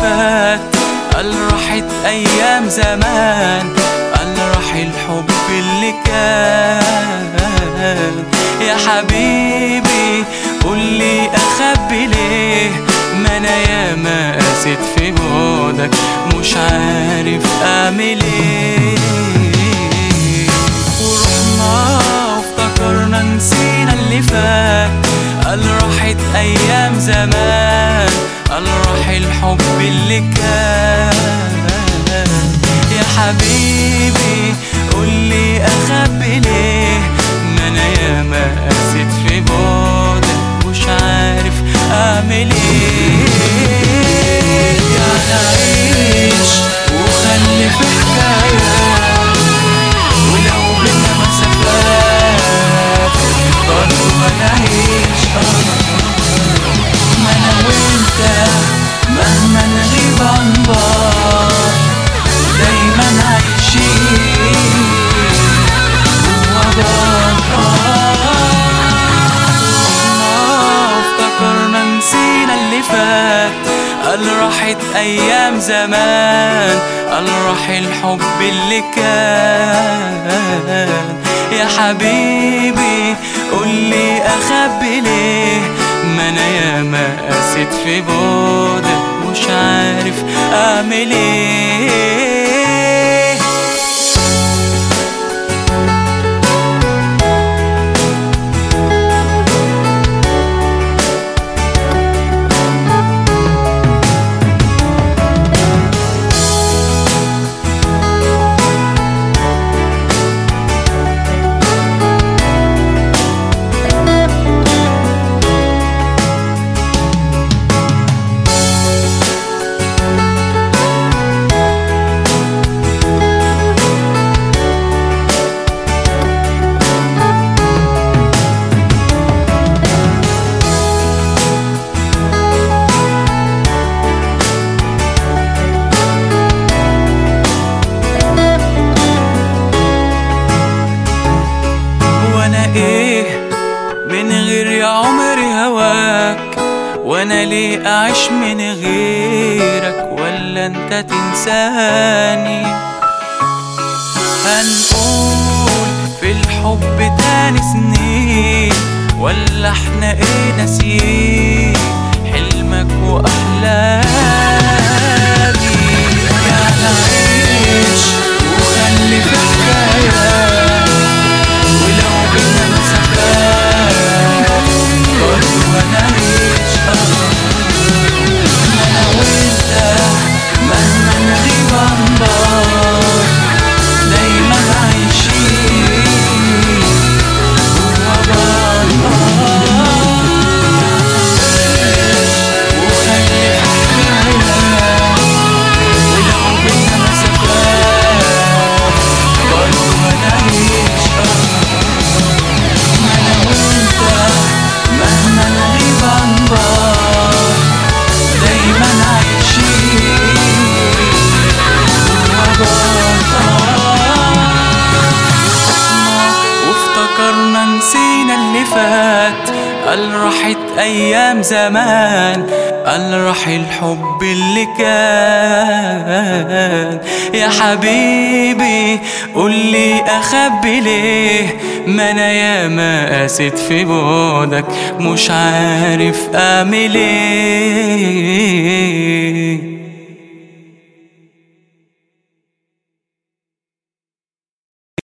فات قال راحت ايام زمان قال راح الحب اللي كان يا حبيبي قولي اخبي ليه ما انا ياما قاسيت في بعدك مش عارف اعمل ايه ورحنا وافتكرنا نسينا اللي فات قال راحت ايام زمان قال راح الحب اللي كان يا حبيبي قولي اخبي ليه ما انا ياما قاسيت في بعدك مش عارف اعمل ايه يعني عيش وخلي في حكايات ولو بينا مسافات برضه هنعيش ما انا وانت مهما نغيب عن بعض دايما عايشين جوا بعض آه، افتكرنا نسينا اللي فات قال راحت ايام زمان قال راح الحب اللي كان يا حبيبي قولي اخبي ليه ما انا ياما قاسيت في بعدك مش عارف اعمل ايه وانا ايه من غير يا عمري هواك وانا ليه اعيش من غيرك ولا انت تنساني هنقول في الحب تاني سنين ولا احنا ايه ناسيين حلمك واحلامي يعني عيش وخلي في حكايات ولو بينا مسافات برضه هنعيش انا وانت مهما نغيب عن بعض دايما عايشين جوا بعض وخلي حكايات ولو بينا مسافات برضه هنعيش أنا وأنت مهما نغيب عن بعض دايما عايشين جوا بعض وافتكرنا نسينا اللي فات قال راحت ايام زمان قال راح الحب اللي كان يا حبيبي قولي اخبي ليه ما انا ياما قاسيت في بعدك مش عارف اعمل ايه